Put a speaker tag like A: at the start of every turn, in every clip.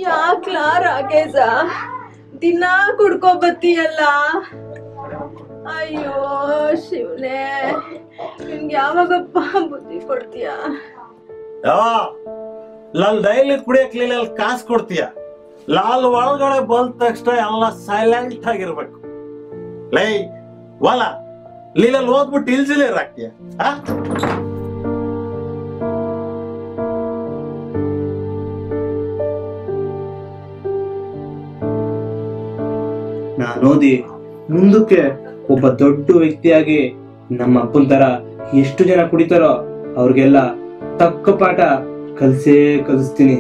A: ಯಾಕ್ಲಾ ರಾಕೇಶ ದಿನ ಕುಡ್ಕೊ ಬತ್ತೀಯಲ್ಲ ಅಯ್ಯೋ ಶಿವನೇ ನಿನ್ಗೆ ಯಾವಾಗಪ್ಪ ಬುದ್ಧಿ ಕೊಡ್ತೀಯ
B: ಯಾವ ನಾನು ಡೈಲಿ ಕುಡಿಯಕ್ ಲೀಲಲ್ಲಿ ಕಾಸು ಕೊಡ್ತೀಯ ಲಾಲ್ ಒಳಗಡೆ ಬಂದ ತಕ್ಷಣ ಎಲ್ಲ ಸೈಲೆಂಟ್ ಆಗಿರ್ಬೇಕು ಲೈ ವಲ ಲೀಲಲ್ಲಿ ಓದ್ಬಿಟ್ಟು ಇಲ್ಜಿಲೇರ್ ಹಾಕ್ತೀಯ ಆ
C: ನಾನು ಓದಿ ಮುಂದಕ್ಕೆ ಒಬ್ಬ ದೊಡ್ಡ ವ್ಯಕ್ತಿಯಾಗಿ ನಮ್ಮ ಅಪ್ಪನ ತರ ಎಷ್ಟು ಜನ ಕುಡಿತಾರೋ ಅವ್ರಿಗೆಲ್ಲ ತಕ್ಕ ಪಾಠ ಕಲ್ಸೇ ಕಲಿಸ್ತೀನಿ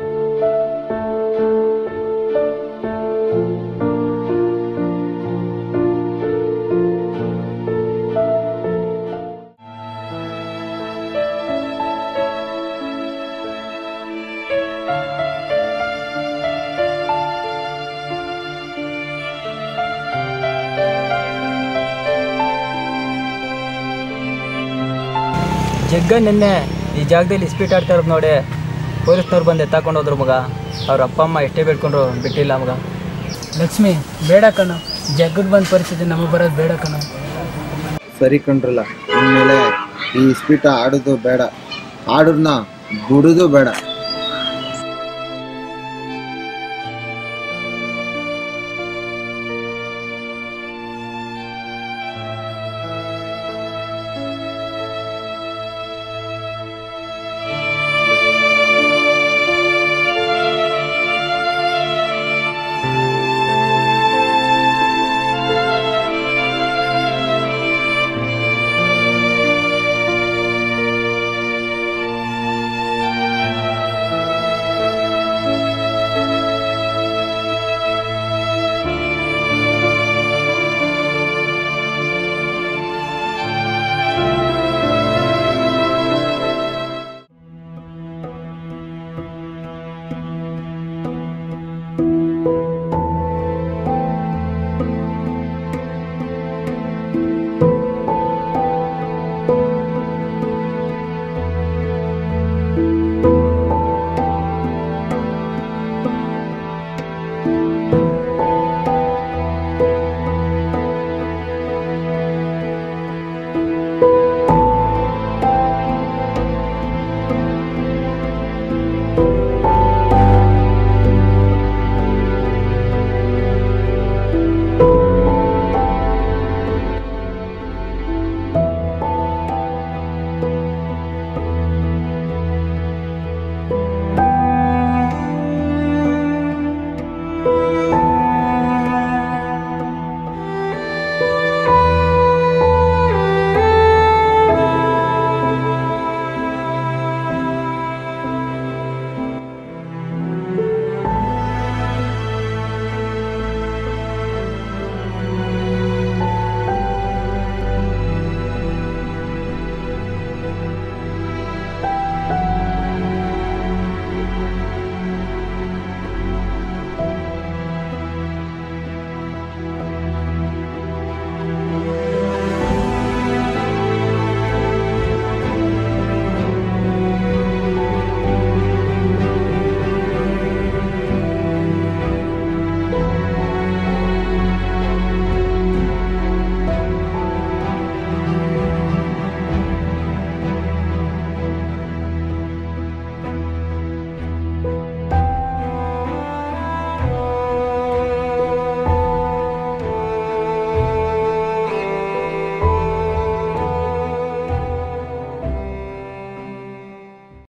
D: ಜಗ್ಗ ನಿನ್ನೆ ಈ ಜಾಗದಲ್ಲಿ ಸ್ಪೀಟ್ ಆಡ್ತಾ ಇರೋದು ನೋಡಿ ಪೊಲೀಸ್ನವ್ರು ಬಂದು ಎತ್ತಾಕೊಂಡು ಹೋದ್ರು ಮಗ ಅವ್ರ ಅಪ್ಪ ಅಮ್ಮ ಎಷ್ಟೇ ಬೇಡ್ಕೊಂಡ್ರು ಬಿಟ್ಟಿಲ್ಲ ಮಗ
E: ಲಕ್ಷ್ಮಿ ಬೇಡ ಕಣ ಜಗ್ಗಕ್ಕೆ ಬಂದ ಪರಿಸ್ಥಿತಿ ನಮಗೆ ಬರೋದು ಬೇಡ ಕಣ
F: ಸರಿ ಕಣ್ರಲ್ಲ ಇನ್ಮೇಲೆ ಈ ಇಸ್ಪೀಟ ಆಡೋದು ಬೇಡ ಆಡೋದನ್ನ ಬಿಡೋದು ಬೇಡ